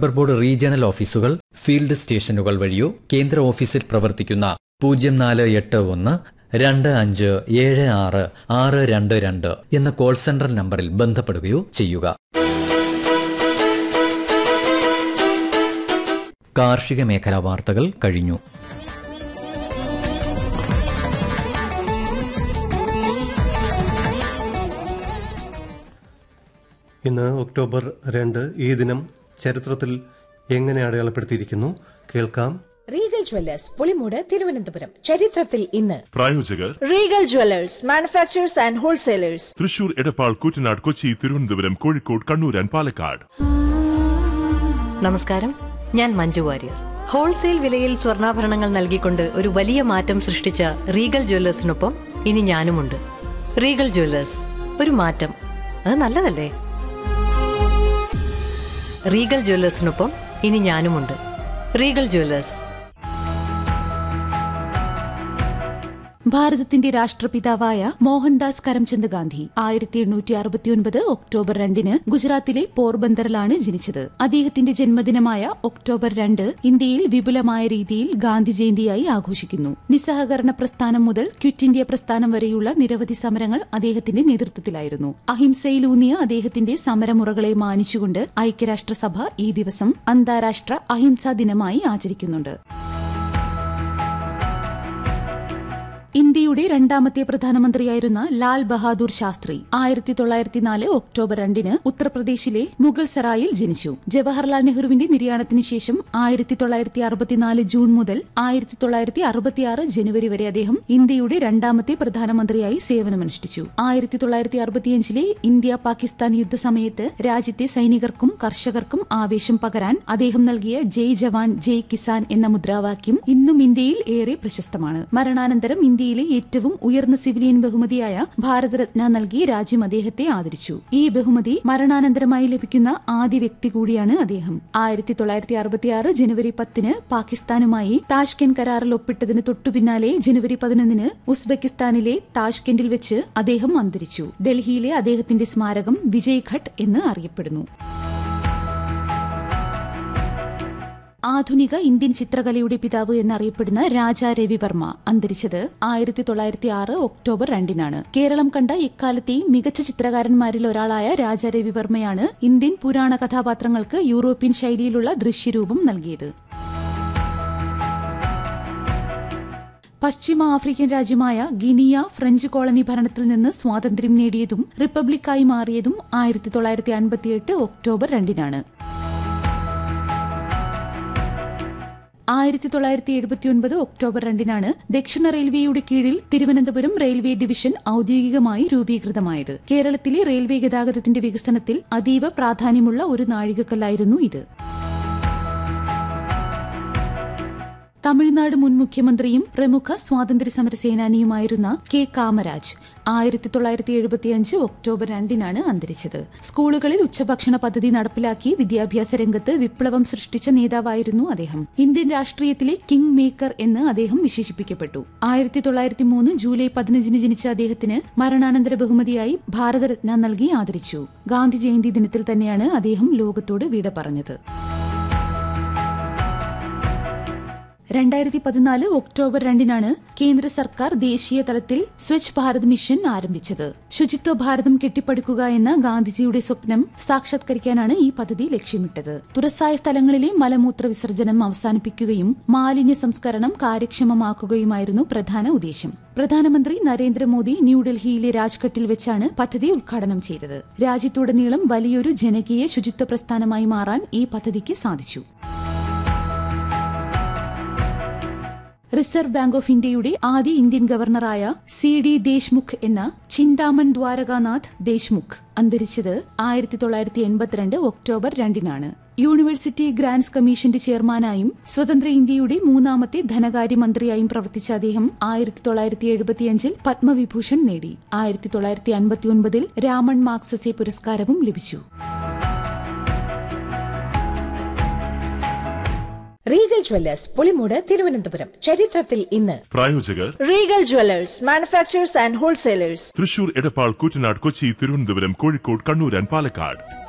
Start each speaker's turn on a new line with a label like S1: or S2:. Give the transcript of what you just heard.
S1: rubber board regional ഓഫീസുകൾ field സ്റ്റേഷനുകൾ വഴിയോ കേന്ദ്ര ഓഫീസിൽ പ്രവർത്തിക്കുന്ന പൂജ്യം നാല് എട്ട് ഒന്ന് രണ്ട് അഞ്ച് ഏഴ് ആറ് ആറ് രണ്ട് രണ്ട് എന്ന കോൾ സെന്റർ നമ്പറിൽ ബന്ധപ്പെടുകയോ ചെയ്യുക കാർഷിക മേഖലാ വാർത്തകൾ കഴിഞ്ഞു
S2: ഇന്ന് ഒക്ടോബർ രണ്ട് ഈ ദിനം ചരിത്രത്തിൽ എങ്ങനെ അടയാളപ്പെടുത്തിയിരിക്കുന്നു കേൾക്കാം
S3: റീഗൽ ജ്വല്ലേഴ്സ് പുളിമൂട് തിരുവനന്തപുരം ചരിത്രത്തിൽ ഇന്ന്
S4: പ്രായോജകർ
S5: Regal jewellers manufacturers and wholesalers
S4: Thrissur Edappal Koottanad Kochi Thiruvananthapuram Kozhikode Kannur and Palakkad
S6: നമസ്കാരം ഞാൻ മഞ്ജു വാര്യർ ഹോൾസെയിൽ വിലയിൽ സ്വർണ്ണാഭരണങ്ങൾ നൽകിക്കൊണ്ട് ഒരു വലിയ മാറ്റം സൃഷ്ടിച്ച റീഗൽ ജ്വല്ലേഴ്സിനൊപ്പം ഇനി ഞാനുമുണ്ട് റീഗൽ ജ്വല്ലേഴ്സ് ഒരു മാറ്റം അത് നല്ലതല്ലേ റീഗൽ ജ്വല്ലേഴ്സിനൊപ്പം ഇനി ഞാനുമുണ്ട് റീഗൽ ജ്വല്ലേഴ്സ്
S7: ഭാരതത്തിന്റെ രാഷ്ട്രപിതാവായ മോഹൻദാസ് കരംചന്ദ് ഗാന്ധി ആയിരത്തി എണ്ണൂറ്റി അറുപത്തിയൊൻപത് ഒക്ടോബർ രണ്ടിന് ഗുജറാത്തിലെ പോർബന്തറിലാണ് ജനിച്ചത് അദ്ദേഹത്തിന്റെ ജന്മദിനമായ ഒക്ടോബർ രണ്ട് ഇന്ത്യയിൽ വിപുലമായ രീതിയിൽ ഗാന്ധി ജയന്തിയായി ആഘോഷിക്കുന്നു നിസ്സഹകരണ പ്രസ്ഥാനം മുതൽ ക്വിറ്റ് ഇന്ത്യ പ്രസ്ഥാനം വരെയുള്ള നിരവധി സമരങ്ങൾ അദ്ദേഹത്തിന്റെ നേതൃത്വത്തിലായിരുന്നു അഹിംസയിലൂന്നിയ അദ്ദേഹത്തിന്റെ സമരമുറകളെ മാനിച്ചുകൊണ്ട് ഐക്യരാഷ്ട്രസഭ ഈ ദിവസം അന്താരാഷ്ട്ര അഹിംസാ ദിനമായി ആചരിക്കുന്നുണ്ട് ഇന്ത്യയുടെ രണ്ടാമത്തെ പ്രധാനമന്ത്രിയായിരുന്ന ലാൽ ബഹാദൂർ ശാസ്ത്രി ആയിരത്തി തൊള്ളായിരത്തി നാല് ഒക്ടോബർ രണ്ടിന് ഉത്തർപ്രദേശിലെ മുഗൾ സറായിൽ ജനിച്ചു ജവഹർലാൽ നെഹ്റുവിന്റെ നിര്യാണത്തിന് ശേഷം ആയിരത്തി തൊള്ളായിരത്തി അറുപത്തിനാല് ജൂൺ മുതൽ ആയിരത്തി തൊള്ളായിരത്തി അറുപത്തിയാറ് ജനുവരി വരെ അദ്ദേഹം ഇന്ത്യയുടെ രണ്ടാമത്തെ പ്രധാനമന്ത്രിയായി സേവനമനുഷ്ഠിച്ചു ആയിരത്തി തൊള്ളായിരത്തി അറുപത്തിയഞ്ചിലെ ഇന്ത്യ പാകിസ്ഥാൻ യുദ്ധസമയത്ത് രാജ്യത്തെ സൈനികർക്കും കർഷകർക്കും ആവേശം പകരാൻ അദ്ദേഹം നൽകിയ ജയ് ജവാൻ ജയ് കിസാൻ എന്ന മുദ്രാവാക്യം ഇന്നും ഇന്ത്യയിൽ ഏറെ പ്രശസ്തമാണ് മരണാനന്തരം ഇന്ത്യയിലെ ഏറ്റവും ഉയർന്ന സിവിലിയൻ ബഹുമതിയായ ഭാരതരത്ന നൽകി രാജ്യം അദ്ദേഹത്തെ ആദരിച്ചു ഈ ബഹുമതി മരണാനന്തരമായി ലഭിക്കുന്ന ആദ്യ വ്യക്തി കൂടിയാണ് അദ്ദേഹം ആയിരത്തി തൊള്ളായിരത്തി അറുപത്തിയാറ് ജനുവരി പത്തിന് പാകിസ്ഥാനുമായി താഷ്കെൻ കരാറിൽ ഒപ്പിട്ടതിന് തൊട്ടുപിന്നാലെ ജനുവരി പതിനൊന്നിന് ഉസ്ബെക്കിസ്ഥാനിലെ താഷ്കെൻഡിൽ വെച്ച് അദ്ദേഹം അന്തരിച്ചു ഡൽഹിയിലെ അദ്ദേഹത്തിന്റെ സ്മാരകം വിജയ് ഘട്ട് എന്ന് അറിയപ്പെടുന്നു ആധുനിക ഇന്ത്യൻ ചിത്രകലയുടെ പിതാവ് എന്നറിയപ്പെടുന്ന രാജാ രവിവർമ്മ അന്തരിച്ചത് ആയിരത്തി തൊള്ളായിരത്തി ആറ് ഒക്ടോബർ രണ്ടിനാണ് കേരളം കണ്ട ഇക്കാലത്തെയും മികച്ച ചിത്രകാരന്മാരിൽ ഒരാളായ രാജാ രവിവർമ്മയാണ് ഇന്ത്യൻ പുരാണ കഥാപാത്രങ്ങൾക്ക് യൂറോപ്യൻ ശൈലിയിലുള്ള ദൃശ്യരൂപം നൽകിയത് പശ്ചിമ ആഫ്രിക്കൻ രാജ്യമായ ഗിനിയ ഫ്രഞ്ച് കോളനി ഭരണത്തിൽ നിന്ന് സ്വാതന്ത്ര്യം നേടിയതും റിപ്പബ്ലിക്കായി മാറിയതും ആയിരത്തി തൊള്ളായിരത്തി അൻപത്തിയെട്ട് ഒക്ടോബർ രണ്ടിനാണ് ആയിരത്തി തൊള്ളായിരത്തി എഴുപത്തിയൊൻപത് ഒക്ടോബർ രണ്ടിനാണ് ദക്ഷിണ റെയിൽവേയുടെ കീഴിൽ തിരുവനന്തപുരം റെയിൽവേ ഡിവിഷൻ ഔദ്യോഗികമായി രൂപീകൃതമായത് കേരളത്തിലെ റെയിൽവേ ഗതാഗതത്തിന്റെ വികസനത്തിൽ അതീവ പ്രാധാന്യമുള്ള ഒരു നാഴികക്കല്ലായിരുന്നു ഇത് തമിഴ്നാട് മുൻ മുഖ്യമന്ത്രിയും പ്രമുഖ സ്വാതന്ത്ര്യ സമര സേനാനിയുമായിരുന്ന കെ കാമരാജ് ആയിരത്തി തൊള്ളായിരത്തി എഴുപത്തിയഞ്ച് ഒക്ടോബർ രണ്ടിനാണ് അന്തരിച്ചത് സ്കൂളുകളിൽ ഉച്ചഭക്ഷണ പദ്ധതി നടപ്പിലാക്കി വിദ്യാഭ്യാസ രംഗത്ത് വിപ്ലവം സൃഷ്ടിച്ച നേതാവായിരുന്നു അദ്ദേഹം ഇന്ത്യൻ രാഷ്ട്രീയത്തിലെ കിങ് മേക്കർ എന്ന് അദ്ദേഹം വിശേഷിപ്പിക്കപ്പെട്ടു ആയിരത്തി തൊള്ളായിരത്തി മൂന്ന് ജൂലൈ പതിനഞ്ചിന് ജനിച്ച അദ്ദേഹത്തിന് മരണാനന്തര ബഹുമതിയായി ഭാരതരത്ന നൽകി ആദരിച്ചു ഗാന്ധി ജയന്തി ദിനത്തിൽ തന്നെയാണ് അദ്ദേഹം ലോകത്തോട് വിട പറഞ്ഞത് രണ്ടായിരത്തി പതിനാല് ഒക്ടോബർ രണ്ടിനാണ് കേന്ദ്ര സർക്കാർ ദേശീയ തലത്തിൽ സ്വച്ഛ് ഭാരത് മിഷൻ ആരംഭിച്ചത് ശുചിത്വ ഭാരതം കെട്ടിപ്പടുക്കുക എന്ന ഗാന്ധിജിയുടെ സ്വപ്നം സാക്ഷാത്കരിക്കാനാണ് ഈ പദ്ധതി ലക്ഷ്യമിട്ടത് തുറസായ സ്ഥലങ്ങളിലെ മലമൂത്ര വിസർജനം അവസാനിപ്പിക്കുകയും മാലിന്യ സംസ്കരണം കാര്യക്ഷമമാക്കുകയുമായിരുന്നു പ്രധാന ഉദ്ദേശം പ്രധാനമന്ത്രി നരേന്ദ്രമോദി ന്യൂഡൽഹിയിലെ രാജ്ഘട്ടിൽ വെച്ചാണ് പദ്ധതി ഉദ്ഘാടനം ചെയ്തത് രാജ്യത്തുടനീളം വലിയൊരു ജനകീയ ശുചിത്വ പ്രസ്ഥാനമായി മാറാൻ ഈ പദ്ധതിക്ക് സാധിച്ചു റിസർവ് ബാങ്ക് ഓഫ് ഇന്ത്യയുടെ ആദ്യ ഇന്ത്യൻ ഗവർണറായ സി ഡി ദേശ്മുഖ് എന്ന ചിന്താമൺ ദ്വാരകാനാഥ് ദേശ്മുഖ് അന്തരിച്ചത് ആയിരത്തി തൊള്ളായിരത്തി എൺപത്തിരണ്ട് ഒക്ടോബർ രണ്ടിനാണ് യൂണിവേഴ്സിറ്റി ഗ്രാന്റ്സ് കമ്മീഷന്റെ ചെയർമാനായും സ്വതന്ത്ര ഇന്ത്യയുടെ മൂന്നാമത്തെ ധനകാര്യമന്ത്രിയായും പ്രവർത്തിച്ച അദ്ദേഹം ആയിരത്തി തൊള്ളായിരത്തി എഴുപത്തിയഞ്ചിൽ പത്മവിഭൂഷൺ നേടി ആയിരത്തി തൊള്ളായിരത്തി അൻപത്തിയൊൻപതിൽ രാമൺ മാക്സസെ പുരസ്കാരവും ലഭിച്ചു
S3: റീഗൽ ജ്വല്ലേഴ്സ് പുളിമൂട് തിരുവനന്തപുരം ചരിത്രത്തിൽ ഇന്ന്
S4: പ്രായോജകർ
S5: Regal jewellers manufacturers and wholesalers
S4: Thrissur Edappal Koottanad Kochi Thiruvananthapuram Kozhikode Kannur and Palakkad